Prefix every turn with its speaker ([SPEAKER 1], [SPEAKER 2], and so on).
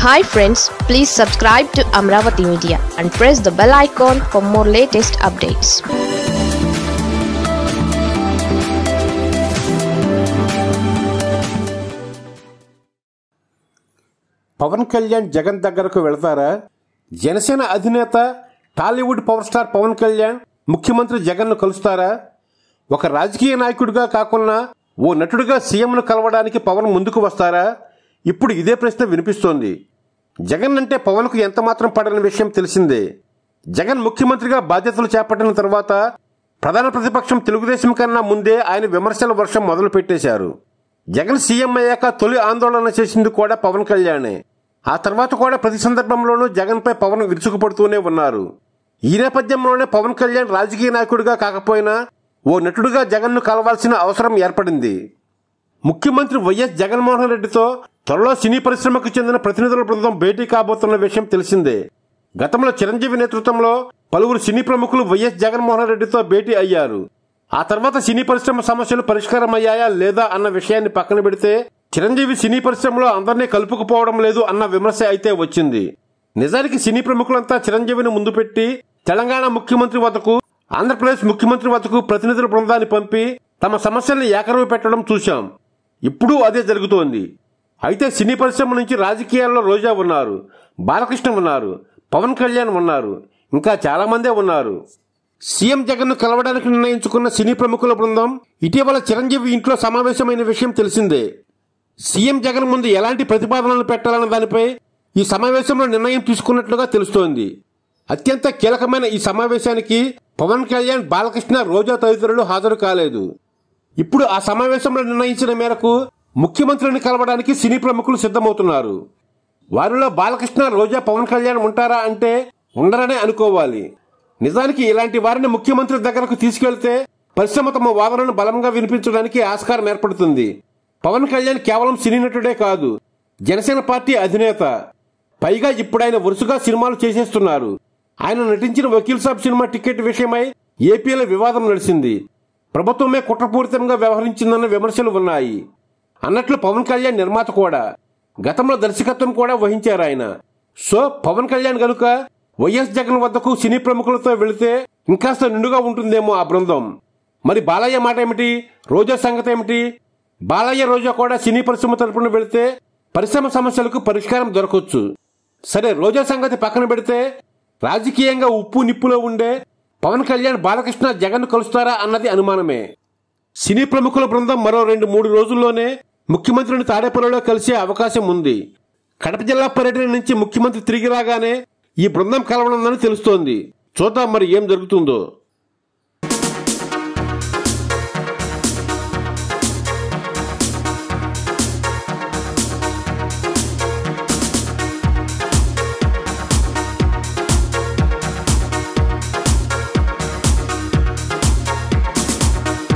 [SPEAKER 1] hi friends please subscribe to Amaravati media and press the bell icon for more latest updates
[SPEAKER 2] Pawan Kalyan Jagan దగ్గరకు వెళతారా జనసేన అధినేత Tollywood power star Pawan Kalyan ముఖ్యమంత్రి జగన్ను కలుస్తారా ఒక రాజకీయ నాయకుడిగా కాకుండా ఓ నటుడిగా సీఎంను కలవడానికి పవన్ ముందుకు వస్తారా ఇప్పుడు ఇదే ప్రశ్న వినిపిస్తోంది జగన్ అంటే పవన్కు ఎంతమాత్రం పడని విషయం తెలిసిందే జగన్ ముఖ్యమంత్రిగా బాధ్యతలు చేపట్టిన తర్వాత ప్రధాన ప్రతిపక్షం తెలుగుదేశం కన్నా ముందే ఆయన విమర్శల వర్షం మొదలు పెట్టేశారు జగన్ సీఎం అయ్యాక తొలి ఆందోళన చేసింది కూడా పవన్ కళ్యాణే ఆ తర్వాత కూడా ప్రతి సందర్భంలోనూ జగన్పై పవన్ విరుచుకుపడుతూనే ఉన్నారు ఈ నేపథ్యంలోనే పవన్ కళ్యాణ్ రాజకీయ నాయకుడిగా కాకపోయినా ఓ నటుడిగా జగన్ను కలవాల్సిన అవసరం ఏర్పడింది ముఖ్యమంత్రి వైఎస్ జగన్మోహన్ రెడ్డితో త్వరలో సినీ పరిశ్రమకు చెందిన ప్రతినిధుల బృందం భేటీ కాబోతున్న విషయం తెలిసిందే గతంలో చిరంజీవి నేతృత్వంలో పలువురు సినీ ప్రముఖులు వైఎస్ జగన్మోహన్ రెడ్డితో భేటీ అయ్యారు ఆ తర్వాత సినీ పరిశ్రమ సమస్యలు పరిష్కారం అయ్యాయా లేదా అన్న విషయాన్ని పక్కన పెడితే చిరంజీవి సినీ పరిశ్రమలో అందరినీ కలుపుకుపోవడం లేదు అన్న విమర్శ అయితే వచ్చింది నిజానికి సినీ ప్రముఖులంతా చిరంజీవిని ముందు పెట్టి తెలంగాణ ముఖ్యమంత్రి వద్దకు ఆంధ్రప్రదేశ్ ముఖ్యమంత్రి వద్దకు ప్రతినిధుల బృందాన్ని పంపి తమ సమస్యల్ని ఏకరవి పెట్టడం చూశాం ఇప్పుడు అదే జరుగుతోంది అయితే సినీ పరిశ్రమ నుంచి రాజకీయాల్లో రోజా ఉన్నారు బాలకృష్ణ ఉన్నారు పవన్ కళ్యాణ్ ఉన్నారు ఇంకా చాలా మందే ఉన్నారు సీఎం జగన్ను కలవడానికి నిర్ణయించుకున్న సినీ ప్రముఖుల బృందం ఇటీవల చిరంజీవి ఇంట్లో సమావేశమైన విషయం తెలిసిందే సీఎం జగన్ ముందు ఎలాంటి ప్రతిపాదనలు పెట్టాలన్న దానిపై ఈ సమావేశంలో నిర్ణయం తీసుకున్నట్లుగా తెలుస్తోంది అత్యంత కీలకమైన ఈ సమావేశానికి పవన్ కళ్యాణ్ బాలకృష్ణ రోజా తదితరులు హాజరు కాలేదు ఇప్పుడు ఆ సమావేశంలో నిర్ణయించిన మేరకు ముఖ్యమంత్రిని కలవడానికి సినీ ప్రముఖులు సిద్ధమవుతున్నారు వారిలో బాలకృష్ణ రోజా పవన్ కళ్యాణ్ ఉంటారా అంటే ఉండరనే అనుకోవాలి నిజానికి ఇలాంటి వారిని ముఖ్యమంత్రి దగ్గరకు తీసుకెళ్తే పరిశ్రమ తమ వాదనను బలంగా వినిపించడానికి ఆస్కారం ఏర్పడుతుంది పవన్ కళ్యాణ్ కేవలం సినీ నటుడే కాదు జనసేన పార్టీ అధినేత పైగా ఇప్పుడు ఆయన వరుసగా సినిమాలు చేసేస్తున్నారు ఆయన నటించిన వకీల్ సాబ్ సినిమా టికెట్ విషయమై ఏపీలో వివాదం నడిచింది ప్రభుత్వమే కుట్రపూరితంగా వ్యవహరించిందన్న విమర్శలు ఉన్నాయి అన్నట్లు పవన్ కళ్యాణ్ నిర్మాత కూడా గతంలో దర్శకత్వం కూడా వహించారు ఆయన సో పవన్ కళ్యాణ్ గనుక వైఎస్ జగన్ వద్దకు సినీ ప్రముఖులతో వెళితే ఇంకాస్త నిండుగా ఉంటుందేమో ఆ బృందం మరి బాలయ్య మాట ఏమిటి రోజా సంగతి ఏమిటి బాలయ్య రోజా కూడా సినీ పరిశ్రమ తరపున వెళితే పరిశ్రమ సమస్యలకు పరిష్కారం దొరకవచ్చు సరే రోజా సంగతి పక్కన పెడితే రాజకీయంగా ఉప్పు నిప్పులో ఉండే పవన్ కళ్యాణ్ బాలకృష్ణ జగన్ కలుస్తారా అన్నది అనుమానమే సినీ ప్రముఖుల బృందం మరో రెండు మూడు రోజుల్లోనే ముఖ్యమంత్రిని తాడేపల్లిలో కలిసే అవకాశం ఉంది కడప జిల్లా పర్యటన నుంచి ముఖ్యమంత్రి తిరిగి రాగానే ఈ బృందం కలవనుందని తెలుస్తోంది చూద్దాం మరి ఏం జరుగుతుందో